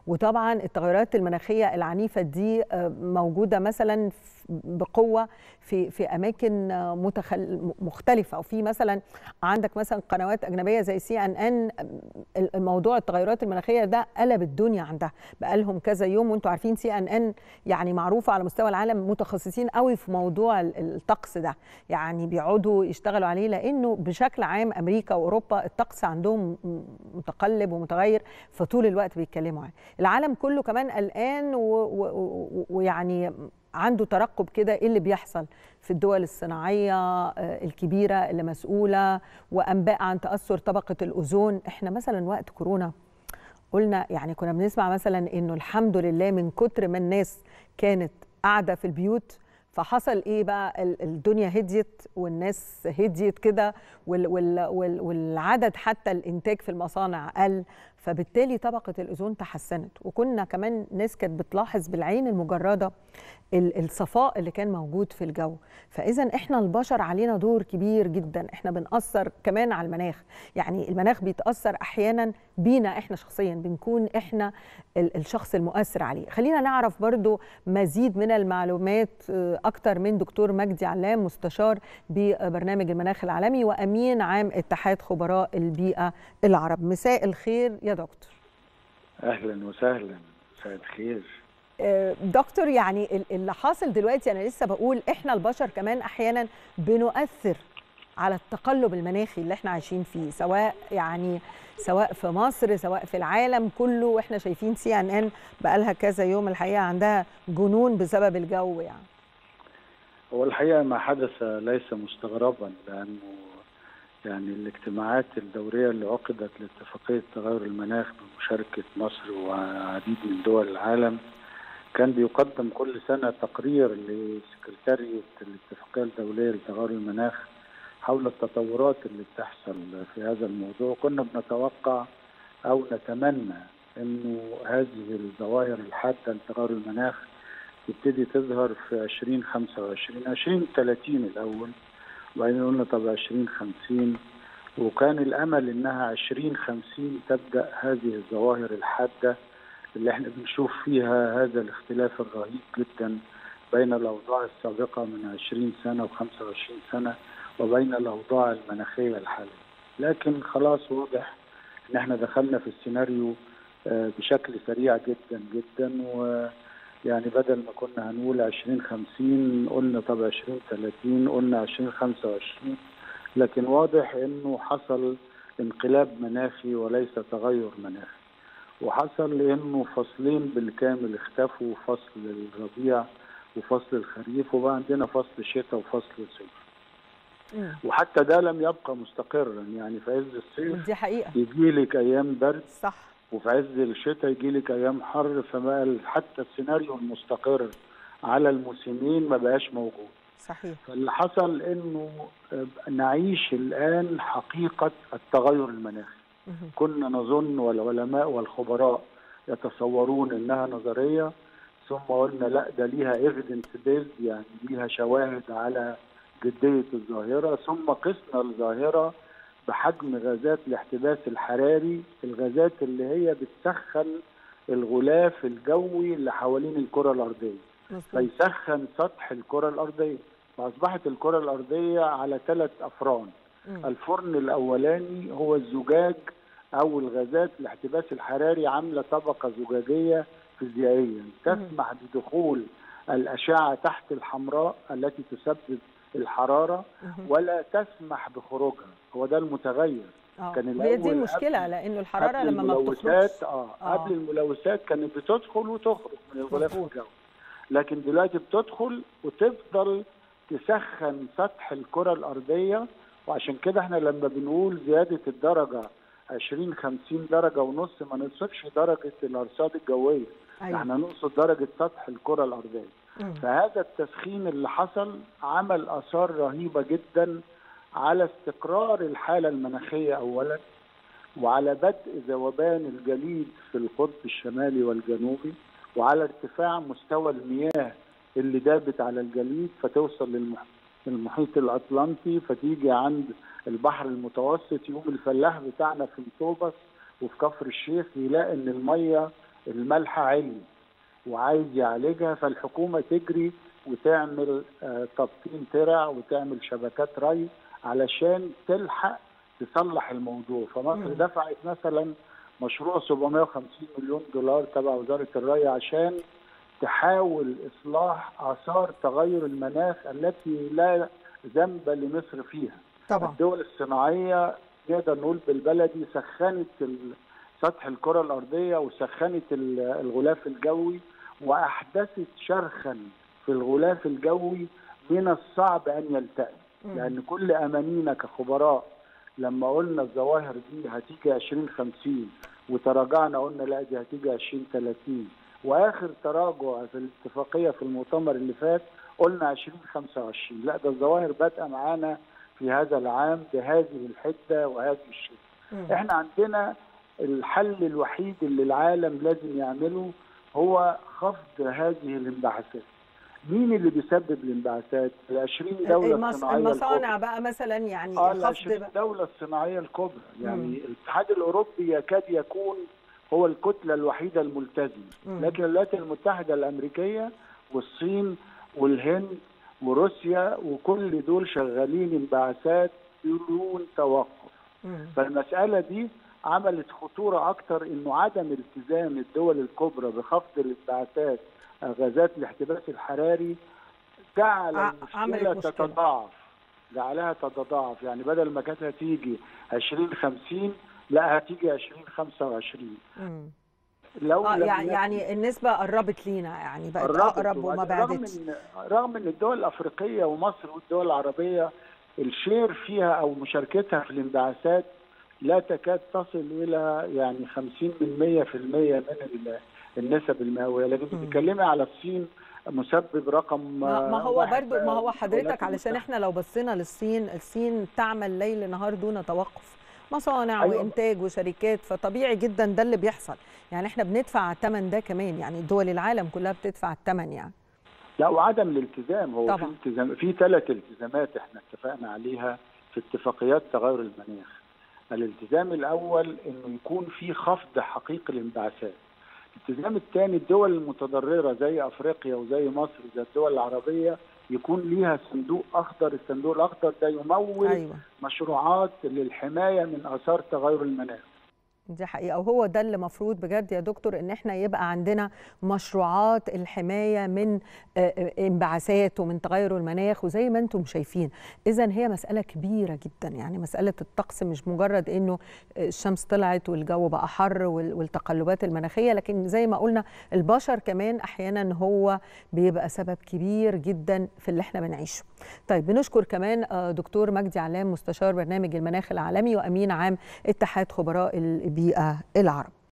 وطبعا التغيرات المناخيه العنيفه دي موجوده مثلا بقوه في في اماكن متخل مختلفه وفي مثلا عندك مثلا قنوات اجنبيه زي سي ان ان الموضوع التغيرات المناخيه ده قلب الدنيا عندها بقى لهم كذا يوم وانتم عارفين سي ان ان يعني معروفه على مستوى العالم متخصصين قوي في موضوع الطقس ده يعني بيقعدوا يشتغلوا عليه لانه بشكل عام امريكا واوروبا الطقس عندهم متقلب ومتغير فطول الوقت بيتكلموا عنه العالم كله كمان قلقان ويعني عنده ترقب كده ايه اللي بيحصل في الدول الصناعيه الكبيره اللي مسؤوله وانباء عن تاثر طبقه الاوزون احنا مثلا وقت كورونا قلنا يعني كنا بنسمع مثلا انه الحمد لله من كتر ما الناس كانت قاعده في البيوت فحصل ايه بقى الدنيا هديت والناس هديت كده والعدد حتى الانتاج في المصانع قل فبالتالي طبقه الاوزون تحسنت وكنا كمان ناس كانت بتلاحظ بالعين المجرده الصفاء اللي كان موجود في الجو فاذا احنا البشر علينا دور كبير جدا احنا بنأثر كمان على المناخ يعني المناخ بيتأثر احيانا بينا احنا شخصيا بنكون احنا الشخص المؤثر عليه خلينا نعرف برضو مزيد من المعلومات اكتر من دكتور مجدي علام مستشار ببرنامج المناخ العالمي وامين عام اتحاد خبراء البيئه العرب مساء الخير يا دكتور اهلا وسهلا مساء الخير دكتور يعني اللي حاصل دلوقتي انا لسه بقول احنا البشر كمان احيانا بنؤثر على التقلب المناخي اللي احنا عايشين فيه سواء يعني سواء في مصر سواء في العالم كله واحنا شايفين سي ان ان بقالها كذا يوم الحقيقه عندها جنون بسبب الجو يعني هو الحقيقه ما حدث ليس مستغربا لانه يعني الاجتماعات الدوريه اللي عقدت لاتفاقيه تغير المناخ بمشاركه مصر وعديد من دول العالم كان بيقدم كل سنة تقرير لسكرتارية الاتفاقية الدولية لتغير المناخ حول التطورات اللي بتحصل في هذا الموضوع كنا بنتوقع أو نتمنى أنه هذه الظواهر الحادة لتغير المناخ تبتدي تظهر في 2025 2030 الأول وبعدين قلنا طب 2050 وكان الأمل أنها 2050 تبدأ هذه الظواهر الحادة اللي احنا بنشوف فيها هذا الاختلاف الرهيب جدا بين الاوضاع السابقه من 20 سنه و25 سنه وبين الاوضاع المناخيه الحاليه. لكن خلاص واضح ان احنا دخلنا في السيناريو بشكل سريع جدا جدا ويعني بدل ما كنا هنقول 2050 قلنا طب 2030 قلنا 2025 لكن واضح انه حصل انقلاب مناخي وليس تغير مناخي. وحصل لانه فصلين بالكامل اختفوا فصل الربيع وفصل الخريف وبقى عندنا فصل شتاء وفصل صيف وحتى ده لم يبقى مستقرا يعني في عز الصيف دي حقيقه يجي لك ايام برد صح وفي عز الشتاء يجي لك ايام حر فبقى حتى السيناريو المستقر على الموسمين ما بقاش موجود صحيح فاللي حصل انه نعيش الان حقيقه التغير المناخي كنا نظن والعلماء والخبراء يتصورون انها نظريه ثم قلنا لا ده ليها ايفيدنس بيز يعني ليها شواهد على جديه الظاهره ثم قسنا الظاهره بحجم غازات الاحتباس الحراري الغازات اللي هي بتسخن الغلاف الجوي اللي حوالين الكره الارضيه فيسخن سطح الكره الارضيه فاصبحت الكره الارضيه على ثلاث افران الفرن الاولاني هو الزجاج او الغازات الاحتباس الحراري عامله طبقه زجاجيه فيزيائيه تسمح بدخول الاشعه تحت الحمراء التي تسبب الحراره ولا تسمح بخروجها هو ده المتغير آه. كان هي دي المشكله لانه الحراره لما ما بتخرجش آه. آه. قبل الملوثات كانت بتدخل وتخرج من الغلاف الجوي لكن دلوقتي بتدخل وتفضل تسخن سطح الكره الارضيه وعشان كده احنا لما بنقول زياده الدرجه 20 50 درجه ونص ما نقصدش درجه الارصاد الجويه أيوة. احنا نقصد درجه سطح الكره الارضيه م. فهذا التسخين اللي حصل عمل اثار رهيبه جدا على استقرار الحاله المناخيه اولا وعلى بدء ذوبان الجليد في القطب الشمالي والجنوبي وعلى ارتفاع مستوى المياه اللي دابت على الجليد فتوصل للمحيط المحيط الاطلنطي فتيجي عند البحر المتوسط يقوم الفلاح بتاعنا في مطوبس وفي كفر الشيخ يلاقي ان الميه الملح عالي وعايز يعالجها فالحكومه تجري وتعمل تبطين ترع وتعمل شبكات ري علشان تلحق تصلح الموضوع فمصر دفعت مثلا مشروع 750 مليون دولار تبع وزاره الري عشان تحاول اصلاح اثار تغير المناخ التي لا ذنب لمصر فيها. طبعا الدول الصناعيه نقدر نقول بالبلدي سخنت سطح الكره الارضيه وسخنت الغلاف الجوي واحدثت شرخا في الغلاف الجوي من الصعب ان يلتئم لان كل امانينا كخبراء لما قلنا الظواهر دي هتيجي 2050 وتراجعنا قلنا لا دي هتيجي 2030 واخر تراجع في الاتفاقيه في المؤتمر اللي فات قلنا 2025 لا ده الظواهر بادئه معانا في هذا العام بهذه الحده وهذه الشده. احنا عندنا الحل الوحيد اللي العالم لازم يعمله هو خفض هذه الانبعاثات. مين اللي بيسبب الانبعاثات؟ ال 20 دوله المص... الصناعيه المصانع بقى مثلا يعني اه ال 20 دوله الصناعيه الكبرى يعني مم. الاتحاد الاوروبي يكاد يكون هو الكتله الوحيده الملتزمه لكن الولايات المتحده الامريكيه والصين والهند وروسيا وكل دول شغالين انبعاثات بدون توقف مم. فالمساله دي عملت خطوره اكتر انه عدم التزام الدول الكبرى بخفض الانبعاثات غازات الاحتباس الحراري جعل المشكله تتضاعف جعلها تتضاعف يعني بدل ما كانت هتيجي 2050 لا هتيجي 2025 مم. لو آه لم يعني يكن- يعني النسبة قربت لينا يعني بقت قربت أقرب وبعد- وما بعدتش رغم ان رغم ان الدول الافريقيه ومصر والدول العربيه الشير فيها او مشاركتها في الانبعاثات لا تكاد تصل الى يعني 50 من 100% من ال- النسب المئويه لكن مم. بتتكلمي على الصين مسبب رقم ما ما هو واحد برضو ما هو في حضرتك الولايات علشان المتحدة. احنا لو بصينا للصين الصين تعمل ليل نهار دون توقف مصانع أيوة. وانتاج وشركات فطبيعي جدا ده اللي بيحصل يعني احنا بندفع الثمن ده كمان يعني دول العالم كلها بتدفع الثمن يعني لا وعدم الالتزام هو طبعا. في التزام في ثلاث التزامات احنا اتفقنا عليها في اتفاقيات تغير المناخ. الالتزام الاول انه يكون في خفض حقيقي للانبعاثات. الالتزام الثاني الدول المتضرره زي افريقيا وزي مصر وزي الدول العربيه يكون ليها صندوق اخضر، الصندوق الاخضر ده يمول ايوه مشروعات للحمايه من اثار تغير المناخ. دي حقيقة وهو ده اللي مفروض بجد يا دكتور ان احنا يبقى عندنا مشروعات الحماية من آه، آه، انبعاثات ومن تغير المناخ وزي ما انتم شايفين اذا هي مسألة كبيرة جدا يعني مسألة الطقس مش مجرد انه الشمس طلعت والجو بقى حر وال- والتقلبات المناخية لكن زي ما قلنا البشر كمان احيانا هو بيبقى سبب كبير جدا في اللي احنا بنعيشه طيب بنشكر كمان آه، دكتور مجدي علام مستشار برنامج المناخ العالمي وامين عام اتحاد خبراء البيئة العرب